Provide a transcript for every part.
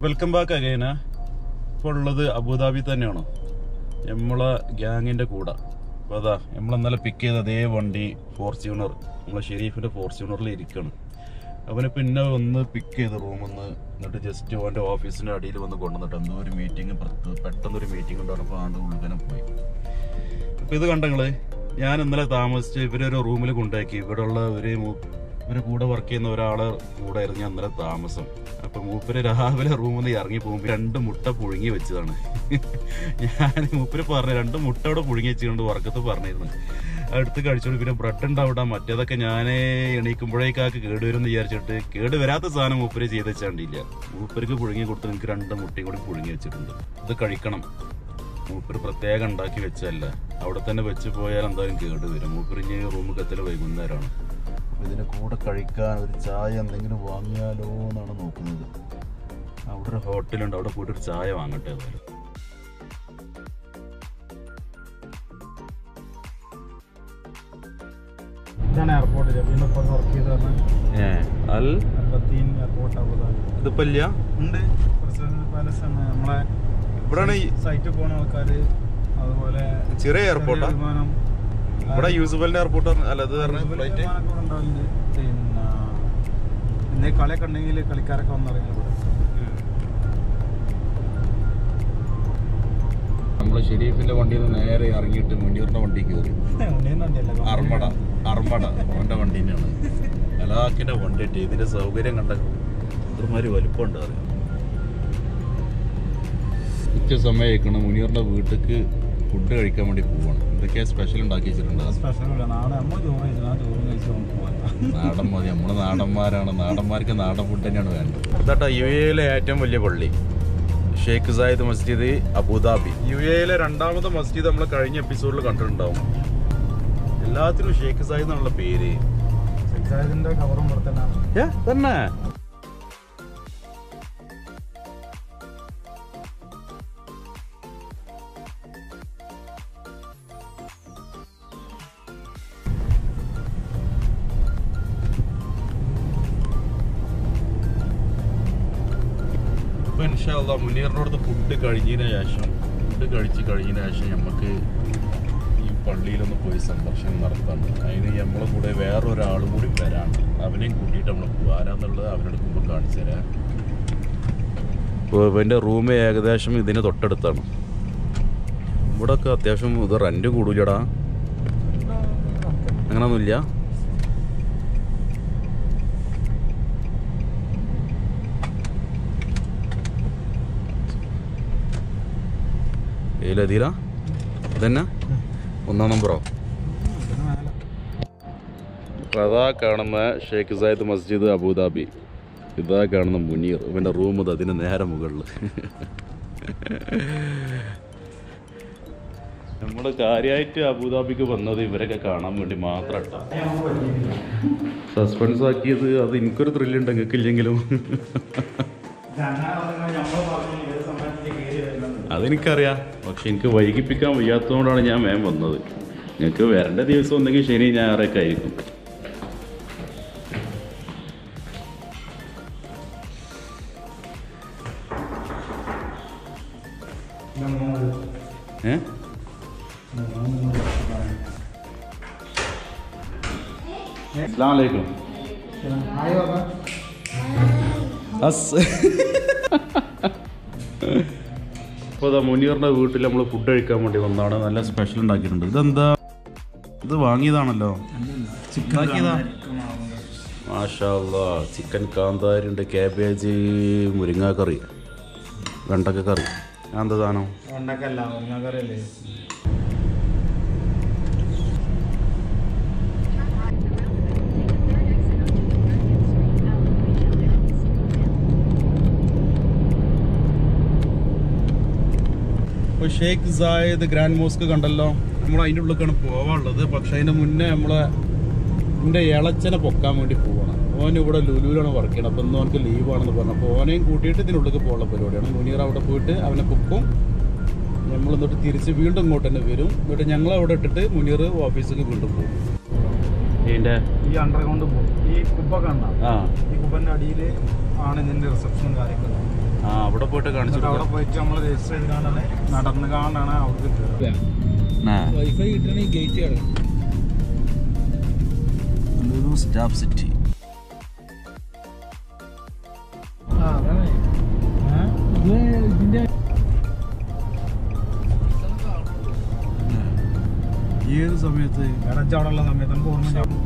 Welcome back അഗൈന ഇപ്പോൾ ഉള്ളത് Abu Dhabi തന്നെയാണ് നമ്മളെ ഗ്യാങ്ങിന്റെ കൂടെ അപ്പോൾ അതാ നമ്മൾ ഇന്നലെ പിക്ക് ചെയ്ത അതേ വണ്ടി ഫോർച്യൂണർ നമ്മളെ ഷെരീഫിന്റെ ഫോർച്യൂണറിൽ ഇരിക്കണം അവനെ പിന്നെ ഒന്ന് പിക്ക് ചെയ്ത് റൂമിൽ നിന്ന് എന്നിട്ട് ജസ്റ്റ് അവൻ്റെ ഓഫീസിന്റെ അടിയിൽ വന്ന് കൊണ്ടുവന്നിട്ട് എന്തോ ഒരു മീറ്റിംഗ് പെട്ടെന്ന് ഒരു മീറ്റിംഗ് ഉണ്ടായിരുന്നപ്പോൾ ആണ്ട് ഉള്ളിൽ പോയി അപ്പോൾ ഇത് കണ്ടങ്ങള് ഞാൻ ഇന്നലെ താമസിച്ച് ഇവരൊരു റൂമിൽ കൊണ്ടാക്കി ഇവിടെയുള്ള ഒരു മൂ- ഇവരെ കൂടെ വർക്ക് ചെയ്യുന്ന ഒരാളെ കൂടെ ആയിരുന്നു ഞാൻ ഇന്നലെ താമസം അപ്പൊ മൂപ്പര് രാവിലെ റൂമിൽ നിന്ന് ഇറങ്ങി പോകുമ്പോൾ രണ്ട് മുട്ട പുഴുങ്ങി വെച്ചതാണ് ഞാൻ മൂപ്പര് പറഞ്ഞു രണ്ട് മുട്ട അവിടെ പുഴുങ്ങി വെച്ചുകൊണ്ട് വർക്കത്ത് പറഞ്ഞിരുന്നു അടുത്ത് കഴിച്ചോണ്ട് പിന്നെ ബ്രെഡ് ഉണ്ടാവിടാ മറ്റേതൊക്കെ ഞാൻ എണീക്കുമ്പോഴേക്കാക്ക് കേടുവരും വിചാരിച്ചിട്ട് കേട് വരാത്ത സാധനം മൂപ്പര് ചെയ്ത് വെച്ചാണ്ടില്ല മൂപ്പർക്ക് പുഴുങ്ങി കൊടുത്ത് എനിക്ക് രണ്ട് മുട്ടയും കൂടി പുഴുങ്ങി വെച്ചിട്ടുണ്ട് ഇത് കഴിക്കണം മൂപ്പര് പ്രത്യേകം ഉണ്ടാക്കി വെച്ചല്ല അവിടെ തന്നെ വെച്ച് പോയാൽ എന്തായാലും കേട് വരും മൂപ്പര് ഇനി റൂമിൽ എത്തൽ വൈകുന്നേരമാണ് ഇതിന്റെ കൂടെ കഴിക്കാൻ ഒരു ചായ എന്തെങ്കിലും വാങ്ങിയാലോ എന്നാണ് നോക്കുന്നത് അവിടെ ഒരു ഹോട്ടലുണ്ട് അവിടെ പോയിട്ട് ഒരു ചായ വാങ്ങട്ടെ ഏതായാലും ഇതാണ് എയർപോർട്ട് ജബീന്ന് ഇപ്പോൾ വർക്ക് ചെയ്ത് പറഞ്ഞാൽ ഏ അൽ അൽബത്തീൻ എയർപോർട്ട് അബുദാബി ഇതിപ്പോ ഇല്ല ഉണ്ട് പ്രസിഡന്റ് പാലസ് ആണ് നമ്മളെ ഇവിടെയാണ് ഈ സൈറ്റിൽ പോകുന്ന ആൾക്കാർ അതുപോലെ ചെറിയ എയർപോർട്ടാ ചെറിയ വിമാനം ഇവിടെ യൂസുഫലിന്റെ എയർപോർട്ട് അല്ല ഇത് പറഞ്ഞ അതുപോലെ ഫ്ലൈറ്റ് വിമാനമൊക്കെ ഇവിടെ ഉണ്ടാവലുണ്ട് പിന്നെ ഇന്നേ കളിയൊക്കെ ഉണ്ടെങ്കിൽ കളിക്കാരൊക്കെ വന്നിറങ്ങി ഇവിടെ നമ്മള് ഷെരീഫിന്റെ വണ്ടിയിൽ നിന്ന് നേരെ ഇറങ്ങിയിട്ട് മുനീറിന്റെ വണ്ടി കയറി ഉണ്ണിയെന്ന് വണ്ടിയല്ല അർമട അർമട ഓന്റെ വണ്ടി തന്നെയാണ് അലാക്കിന്റെ വണ്ടി ഇട്ട് ഇതിന്റെ സൗകര്യം കണ്ട ഇത്രമാതിരി വലിപ്പമുണ്ട് അറിയാം ഉച്ച സമയക്കണം മുനീറിന്റെ വീട്ടിക്ക് ഫുഡ് കഴിക്കാൻ വേണ്ടി പോവാണ് എന്തൊക്കെയാ സ്പെഷ്യൽ ഉണ്ടാക്കി വെച്ചിട്ടുണ്ട് സ്പെഷ്യൽ നാളെ നമ്മൾ ചോറ് കഴിച്ചു ആ ചോറും കഴിച്ച് നമുക്ക് പോകാം നാടൻ മതി നമ്മള് നാടന്മാരാണ് നാടന്മാർക്ക് നാടൻ ഫുഡ് തന്നെയാണ് വേണ്ടത് ഇതാട്ടോ യു എയിലെ ഏറ്റവും വലിയ പള്ളി ഷെയ്ഖ് സായിദ് മസ്ജിദ് അബുദാബി യു എയിലെ രണ്ടാമത്തെ മസ്ജിദ് നമ്മൾ കഴിഞ്ഞ എപ്പിസോഡിൽ കണ്ടിട്ടുണ്ടാവും എല്ലാത്തിനും ഷെയ്ഖ് സായിദ് എന്നുള്ള പേര് സെക്സായതിന്റെ കവറും ഇവിടെ തന്നെയാണ് ഏ, തന്നെ ഇപ്പൊ ഇൻഷാല്ല മുനീറിനോടത്ത് ഫുഡ് കഴിഞ്ഞതിന് ശേഷം ഫുഡ് കഴിച്ച് കഴിഞ്ഞതിന് ശേഷം നമുക്ക് ഈ പള്ളിയിലൊന്ന് പോയി സന്ദർശനം നടത്താണ്ട് അതിന് നമ്മളെ കൂടെ വേറൊരാളും കൂടി വരാണ്ട് അവനെയും കൂട്ടിയിട്ട് നമ്മൾ പോകാനാന്നുള്ളത് അവനെടുക്കുമ്പോൾ കാണിച്ചു തരാം ഇപ്പോൾ ഇവൻ്റെ റൂം ഏകദേശം ഇതിന് തൊട്ടടുത്താണ് ഇവിടെയൊക്കെ അത്യാവശ്യം ഇത് റെൻറ്റ് കൂടൂലടാ അങ്ങനൊന്നുമില്ല ഏലതീര ഇതന്നെ ഒന്നാം നമ്പറോ ഇതിന് മേലെ അപ്പോൾ അതാ കാണുന്ന ഷേഖ് സായിദ് മസ്ജിദ് അബുദാബി ഇതാ കാണുന്ന മുനീർ ഇവൻ്റെ റൂം ഇത് അതിന് നേരെ മുകളിൽ നമ്മൾ കാര്യമായിട്ട് അബുദാബിക്ക് വന്നത് ഇവരൊക്കെ കാണാൻ വേണ്ടി മാത്രം സസ്പെൻസ് ആക്കിയത് അത് എനിക്കൊരു ത്രില്ലുണ്ട് നിങ്ങൾക്ക് ഇല്ലെങ്കിലും അതെനിക്കറിയാം പക്ഷെ എനിക്ക് വൈകിപ്പിക്കാൻ വയ്യാത്തതുകൊണ്ടാണ് ഞാൻ വേഗം വന്നത് നിങ്ങൾക്ക് വരേണ്ട ദിവസം ഒന്നെങ്കിൽ ശനി ഞായറൊക്കെ ആയിരിക്കും ഏ അസ്സാം വലൈക്കും ഹായ് ബാബാ അസ് ഇപ്പോൾ അതാ മുനീറിൻ്റെ വീട്ടിൽ നമ്മൾ ഫുഡ് കഴിക്കാൻ വേണ്ടി വന്നതാണ് നല്ല സ്പെഷ്യൽ ഉണ്ടാക്കിയിട്ടുണ്ട് ഇതെന്താ ഇത് വാങ്ങിയതാണല്ലോ ഉണ്ടാക്കിയതാ മാഷാ ചിക്കൻ കാന്താരി ഉണ്ട് കാബേജ് മുരിങ്ങ കറി വെണ്ടക്ക കറി എന്താ സാധനം ഉണ്ടാക്കല്ല മുരിങ്ങാക്കറിയല്ലേ ഇപ്പോൾ ഷെയ്ഖ് സായിദ് ഗ്രാൻഡ് മോസ്ക് കണ്ടല്ലോ നമ്മൾ അതിൻ്റെ ഉള്ളിലേക്കാണ് പോവാനുള്ളത് പക്ഷെ അതിൻ്റെ മുന്നേ നമ്മളെ എൻ്റെ ഇളച്ചനെ പൊക്കാൻ വേണ്ടി പോവാണ് ഓൻ ഇവിടെ ലുലുവിലാണ് വർക്ക് ചെയ്യണം അപ്പം ഇന്ന് അവനക്ക് ലീവാണെന്ന് പറഞ്ഞു അപ്പോൾ ഓനെയും കൂട്ടിയിട്ട് ഇതിനുള്ളിലേക്ക് പോകാനുള്ള പരിപാടിയാണ് മുനീർ അവിടെ പോയിട്ട് അവനെ പൊക്കും നമ്മൾ എന്നിട്ട് തിരിച്ച് വീണ്ടും ഇങ്ങോട്ട് തന്നെ വരും എന്നിട്ട് ഞങ്ങൾ അവിടെ ഇട്ടിട്ട് മുനീർ ഓഫീസിലേക്ക് വീണ്ടും പോകും ഇതിൻ്റെ ഈ അണ്ടർഗ്രൗണ്ട് പോകും ഈ കുബ്ബ കണ്ട ആ ഈ കുബ്ബന്റെ അടിയിൽ ആണ് ഇതിന്റെ റിസപ്ഷനും കാര്യങ്ങളും ആ അവിടെ പോയിട്ട് കാണിച്ചു എന്നിട്ട് അവിടെ പോയിട്ട് നമ്മൾ രജിസ്റ്റർ ചെയ്ത് കാണാണ് നടന്ന് കാണാണ് അവിടെ കയറുക വൈഫൈ കിട്ടണമെങ്കിൽ ഗേറ്റ് കിടക്കും സ്റ്റാഫ് സിറ്റി ആ അതാണ് ഇത് ഇതിന്റെ ഏത് സമയത്ത് ഇറച്ചി അവിടെ ഉള്ള സമയത്ത് നമുക്ക് ഓർമ്മ ഉണ്ടാവും.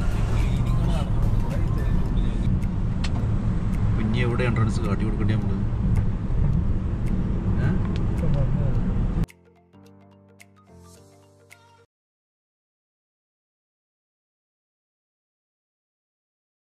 പിന്നെ എവിടെ എൻട്രൻസ് കാട്ടി കൊടുക്കണ്ടേ നമ്മള്